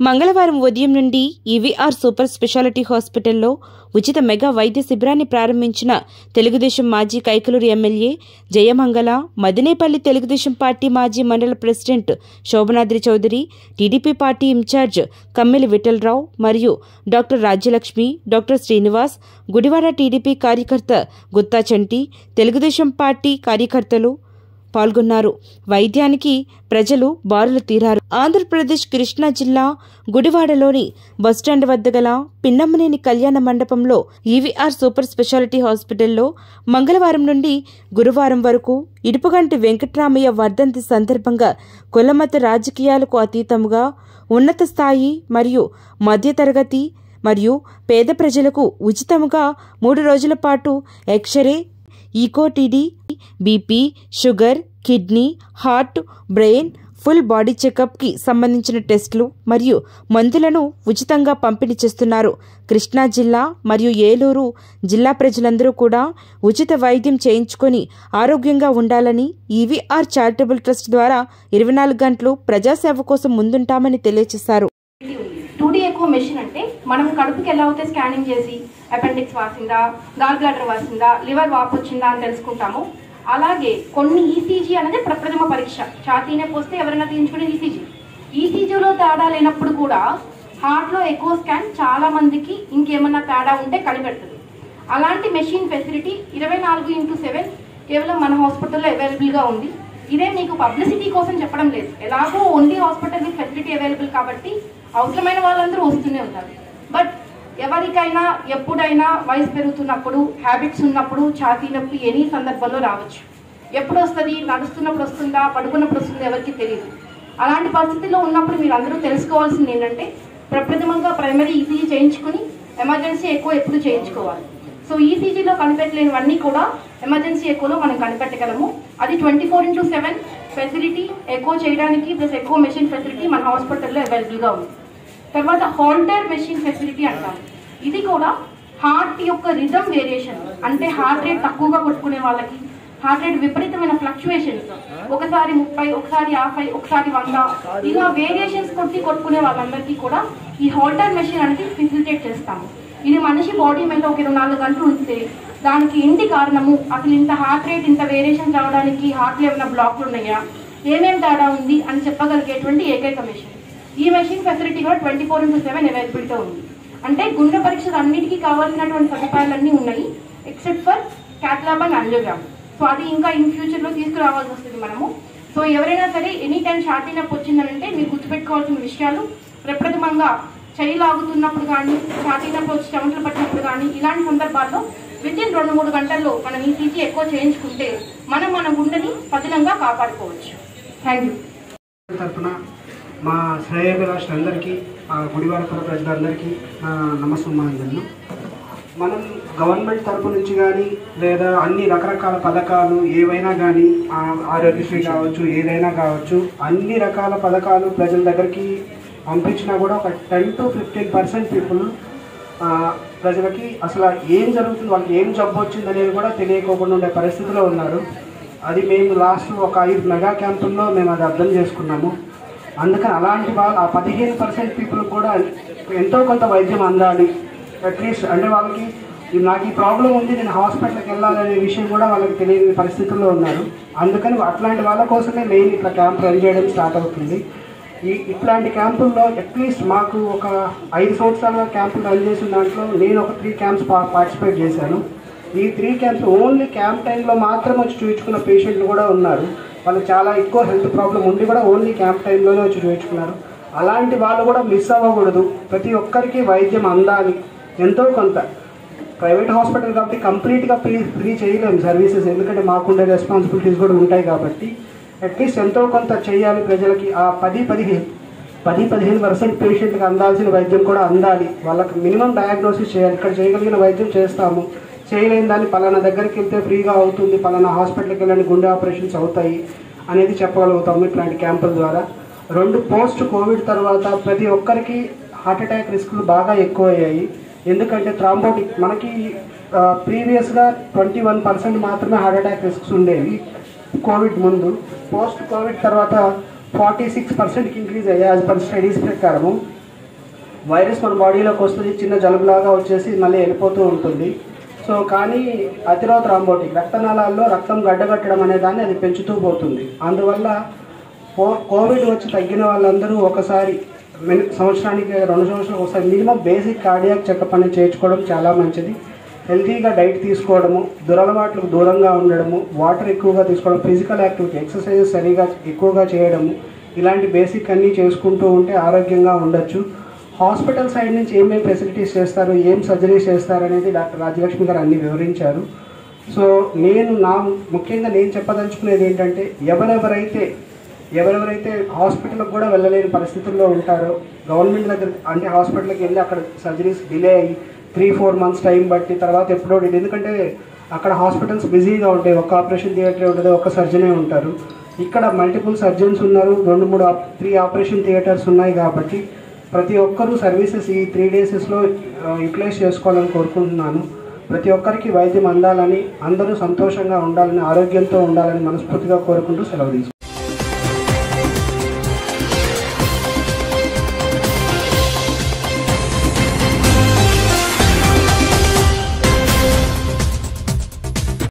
మంగళవారం ఉదయం నుండి ఈవీఆర్ సూపర్ స్పెషాలిటీ హాస్పిటల్లో ఉచిత మెగా వైద్య శిబిరాన్ని ప్రారంభించిన తెలుగుదేశం మాజీ కైకలూరు ఎమ్మెల్యే జయమంగళ మదినేపల్లి తెలుగుదేశం పార్టీ మాజీ మండల president Sobhanadri Chowdary TDP party incharge Kammeli Vithala Rao మరియు doctor Rajyalakshmi doctor Srinivas Gudivada TDP కార్యకర్త గుత్తా చంటి తెలుగుదేశం పార్టీ కార్యకర్తలు పాల్గొన్నారు వైద్యానికి ప్రజలు బారులు తీరారు ఆంధ్రప్రదేశ్ కృష్ణా జిల్లా గుడివాడలోని బస్టాండ్ వద్ద గల పిన్నమ్మనేని కళ్యాణ మండపంలో ఈవీఆర్ సూపర్ స్పెషాలిటీ హాస్పిటల్లో మంగళవారం నుండి గురువారం వరకు ఇడుపుగంటి వెంకట్రామయ్య వర్ధంతి సందర్భంగా కులమత రాజకీయాలకు అతీతంగా ఉన్నత స్థాయి మరియు మధ్యతరగతి మరియు పేద ప్రజలకు ఉచితంగా మూడు రోజుల పాటు ఎక్స్రే ఈకోటీడీ BP sugar kidney heart brain full body చెకప్కి సంబంధించిన టెస్టులు మరియు మందులను ఉచితంగా పంపిణీ చేస్తున్నారు కృష్ణా జిల్లా మరియు ఏలూరు జిల్లా ప్రజలందరూ కూడా ఉచిత వైద్యం చేయించుకొని ఆరోగ్యంగా ఉండాలని ఈవీఆర్ చారిటబుల్ ట్రస్ట్ ద్వారా ఇరవై నాలుగు గంటలు ప్రజాసేవ కోసం ముందుంటామని తెలియజేశారు టూ డీ ఎక్కువ మెషిన్ అంటే మనం కడుపుకి ఎలా అయితే స్కానింగ్ చేసి అపెండిక్స్ వాసిందా గాల్ బ్లాడర్ వాసిందా లివర్ వాపు వచ్చిందా అని తెలుసుకుంటాము అలాగే కొన్ని ఈసీజీ అనేది ప్రప్రథమ పరీక్ష ఛాతీ నొప్పి వస్తే ఎవరైనా తీయించుకునేది ఈసీజీ ఈసీజీలో తేడా లేనప్పుడు కూడా హార్ట్లో ఎక్కువ స్కాన్ చాలా మందికి ఇంకేమన్నా తేడా ఉంటే కనిపెడుతుంది అలాంటి మెషిన్ ఫెసిలిటీ ఇరవై నాలుగు ఇంటూ సెవెన్ కేవలం మన హాస్పిటల్లో అవైలబుల్గా ఉంది ఇదే మీకు పబ్లిసిటీ కోసం చెప్పడం లేదు ఎలాగో ఓన్లీ హాస్పిటల్ ఫెసిలిటీ అవైలబుల్ కాబట్టి అవసరమైన వాళ్ళందరూ వస్తూనే ఉన్నారు బట్ ఎవరికైనా ఎప్పుడైనా వయసు పెరుగుతున్నప్పుడు హ్యాబిట్స్ ఉన్నప్పుడు ఛాతీ నొప్పి ఎనీ సందర్భంలో రావచ్చు ఎప్పుడు వస్తుంది నడుస్తున్నప్పుడు వస్తుందా పడుకున్నప్పుడు వస్తుందా ఎవరికి తెలియదు అలాంటి పరిస్థితుల్లో ఉన్నప్పుడు మీరు అందరూ తెలుసుకోవాల్సింది ఏంటంటే ప్రప్రథమంగా ప్రైమరీ ఈసీజీ చేయించుకుని ఎమర్జెన్సీ ఎక్కువ ఎప్పుడు చేయించుకోవాలి సో ఈసీజీలో కనిపెట్టలేనివన్నీ కూడా ఎమర్జెన్సీ ఎక్కువలో మనం కనిపెట్టగలము అది twenty four into seven facility ఎక్కువ చేయడానికి ప్లస్ ఎక్కువ మెషిన్ ఫెసిలిటీ మన హాస్పిటల్లో అవైలబుల్గా ఉంది తర్వాత హాల్టర్ మెషిన్ ఫెసిలిటీ అంటాం ఇది కూడా హార్ట్ యొక్క రిథమ్ వేరియేషన్ అంటే హార్ట్ రేట్ తక్కువగా కొట్టుకునే వాళ్ళకి హార్ట్ రేట్ విపరీతమైన ఫ్లక్చువేషన్స్ ఒకసారి ముప్పై ఒకసారి యాభై ఒకసారి వంద ఇలా వేరియేషన్స్ కొట్టి కొట్టుకునే వాళ్ళందరికీ కూడా ఈ హాల్టర్ మెషిన్ అనేది ఫెసిలిటేట్ చేస్తాము ఇది మనిషి బాడీ మీద ఒక ఇరవై నాలుగు గంటలు ఉంటే దానికి ఏంటి కారణము అసలు ఇంత హార్ట్ రేట్ ఇంత వేరియేషన్ రావడానికి హార్ట్లో ఏమైనా బ్లాక్లు ఉన్నాయా ఏమేం తేడా ఉంది అని చెప్పగలిగేటువంటి ఏకైక మెషిన్ ఈ మెషిన్ ఫెసిలిటీ కూడా twenty four into seven availability ఉంది అంటే గుండె పరీక్షలు అన్నిటికీ కావాల్సినటువంటి సదుపాయాలన్నీ ఉన్నాయి except for cath lab and angiogram so అది ఇంకా ఇన్ ఫ్యూచర్లో తీసుకురావాల్సి వస్తుంది మనము సో ఎవరైనా సరే ఎనీ టైం షార్టీ నొప్పి వచ్చిందనంటే మీరు గుర్తుపెట్టుకోవాల్సిన విషయాలు ప్రప్రథమంగా చేయి లాగుతున్నప్పుడు కానీ ఛాతీ నొప్పి వచ్చి చెమటలు పట్టినప్పుడు కానీ ఇలాంటి సందర్భాల్లో విత్ ఇన్ రెండు మూడు గంటల్లో మనం ఈసీజీ ఎక్కువ చేయించుకుంటే మనం మన గుండెని పదిలంగా కాపాడుకోవచ్చు థ్యాంక్ యూ తరఫున మా శ్రేయభిలాషులందరికీ ఆ గుడివాడపుర ప్రజలందరికీ నా నమస్సుమాంజను మనం గవర్నమెంట్ తరపు నుంచి కానీ లేదా అన్ని రకరకాల పథకాలు ఏవైనా కానీ ఆ, ఆరోగ్యశ్రీ కావచ్చు ఏదైనా కావచ్చు అన్ని రకాల పథకాలు ప్రజల దగ్గరికి పంపించినా కూడా ఒక ten to fifteen percent people ప్రజలకి అసలు ఏం జరుగుతుంది వాళ్ళకి ఏం జబ్బు వచ్చింది అనేది కూడా తెలియకోకుండా ఉండే పరిస్థితిలో ఉన్నారు అది మేము లాస్ట్ ఒక ఐదు మెగా క్యాంపుల్లో మేము అది అర్థం చేసుకున్నాము అందుకని అలాంటి వాళ్ళు ఆ పదిహేను పర్సెంట్ పీపుల్ కూడా ఎంతో కొంత వైద్యం అందాలి అట్లీస్ట్ అంటే వాళ్ళకి "ఇది నాకు ఈ ప్రాబ్లం ఉంది నేను హాస్పిటల్కి వెళ్ళాలనే విషయం కూడా వాళ్ళకి తెలియని పరిస్థితుల్లో ఉన్నారు అందుకని అట్లాంటి వాళ్ళ కోసమే మెయిన్ ఇట్లా క్యాంప్ రన్ చేయడం స్టార్ట్ అవుతుంది ఈ ఇట్లాంటి క్యాంపుల్లో అట్లీస్ట్ మాకు ఒక ఐదు సంవత్సరాలుగా క్యాంపులు రన్ చేసిన దాంట్లో నేను ఒక త్రీ క్యాంప్స్ పార్టిసిపేట్ చేశాను ఈ త్రీ క్యాంప్స్ ఓన్లీ క్యాంప్ టైంలో మాత్రం వచ్చి చూపించుకున్న పేషెంట్లు కూడా ఉన్నారు వాళ్ళు చాలా ఎక్కువ హెల్త్ ప్రాబ్లం ఉండి కూడా ఓన్లీ క్యాంప్ టైంలోనే వచ్చి చూపించుకున్నారు అలాంటి వాళ్ళు కూడా మిస్ అవ్వకూడదు ప్రతి ఒక్కరికి వైద్యం అందాలి ఎంతో కొంత ప్రైవేట్ హాస్పిటల్ కాబట్టి కంప్లీట్గా ఫ్రీ ఫ్రీ చేయలేము సర్వీసెస్ ఎందుకంటే మాకుండే రెస్పాన్సిబిలిటీస్ కూడా ఉంటాయి కాబట్టి అట్లీస్ట్ ఎంతో కొంత చేయాలి ప్రజలకి ఆ పది పదిహేను పది పదిహేను పర్సెంట్ పేషెంట్కి అందాల్సిన వైద్యం కూడా అందాలి వాళ్ళకి మినిమం డయాగ్నోసిస్ చేయాలి ఇక్కడ చేయగలిగిన వైద్యం చేస్తాము చేయలేని దాన్ని పలానా దగ్గరికి వెళ్తే ఫ్రీగా అవుతుంది పలానా హాస్పిటల్కి వెళ్ళని గుండె ఆపరేషన్స్ అవుతాయి అనేది చెప్పగలుగుతాము ఇట్లాంటి క్యాంపుల ద్వారా రెండు పోస్ట్ కోవిడ్ తర్వాత ప్రతి ఒక్కరికి హార్ట్ అటాక్ రిస్కులు బాగా ఎక్కువయ్యాయి ఎందుకంటే థ్రాంబోటిక్ మనకి ప్రీవియస్గా ట్వంటీ వన్ పర్సెంట్ మాత్రమే హార్ట్ అటాక్ రిస్క్స్ ఉండేవి కోవిడ్ ముందు పోస్ట్ కోవిడ్ తర్వాత ఫార్టీ సిక్స్ పర్సెంట్కి ఇంక్రీజ్ అయ్యాయి యాజ్ పర్ స్టడీస్ ప్రకారము వైరస్ మన బాడీలోకి వస్తుంది చిన్న జలుబులాగా వచ్చేసి మళ్ళీ వెళ్ళిపోతూ ఉంటుంది సో కానీ అతిరోధ థ్రాంబోటిక్ రక్తనాళాల్లో రక్తం గడ్డగట్టడం అనే దాన్ని అది పెంచుతూ పోతుంది అందువల్ల కో కోవిడ్ వచ్చి తగ్గిన వాళ్ళందరూ ఒకసారి మిని సంవత్సరానికి రెండు సంవత్సరాలకు ఒకసారి మినిమం బేసిక్ కార్డియాక్ చెకప్ అనేది చేయించుకోవడం చాలా మంచిది హెల్తీగా డైట్ తీసుకోవడము దురలవాట్లకు దూరంగా ఉండడము వాటర్ ఎక్కువగా తీసుకోవడం ఫిజికల్ యాక్టివిటీ ఎక్సర్సైజెస్ సరిగా ఎక్కువగా చేయడము ఇలాంటి బేసిక్ అన్నీ చేసుకుంటూ ఉంటే ఆరోగ్యంగా ఉండొచ్చు హాస్పిటల్ సైడ్ నుంచి ఏమేమి ఫెసిలిటీస్ చేస్తారు ఏం సర్జరీస్ చేస్తారు అనేది డాక్టర్ రాజలక్ష్మి గారు అన్ని వివరించారు సో నేను నా ముఖ్యంగా నేను చెప్పదలుచుకునేది ఏంటంటే ఎవరెవరైతే ఎవరెవరైతే హాస్పిటల్కి కూడా వెళ్ళలేని పరిస్థితుల్లో ఉంటారో గవర్నమెంట్ దగ్గర అంటే హాస్పిటల్కి వెళ్ళి అక్కడ సర్జరీస్ డిలే అయ్యి త్రీ ఫోర్ మంత్స్ టైం బట్టి తర్వాత ఎప్పుడో delay- ఎందుకంటే అక్కడ హాస్పిటల్స్ బిజీగా ఉంటాయి ఒక ఆపరేషన్ థియేటర్ ఉంటుంది ఒక సర్జనే ఉంటారు ఇక్కడ మల్టిపుల్ సర్జన్స్ ఉన్నారు రెండు మూడు త్రీ ఆపరేషన్ థియేటర్స్ ఉన్నాయి కాబట్టి ప్రతి ఒక్కరూ సర్వీసెస్ ఈ త్రీ డేసెస్లో యూటిలైజ్ చేసుకోవాలని కోరుకుంటున్నాను ప్రతి ఒక్కరికి వైద్యం అందాలని అందరూ సంతోషంగా ఉండాలని ఆరోగ్యంతో ఉండాలని మనస్ఫూర్తిగా కోరుకుంటూ సెలవు తీసుకుంటాను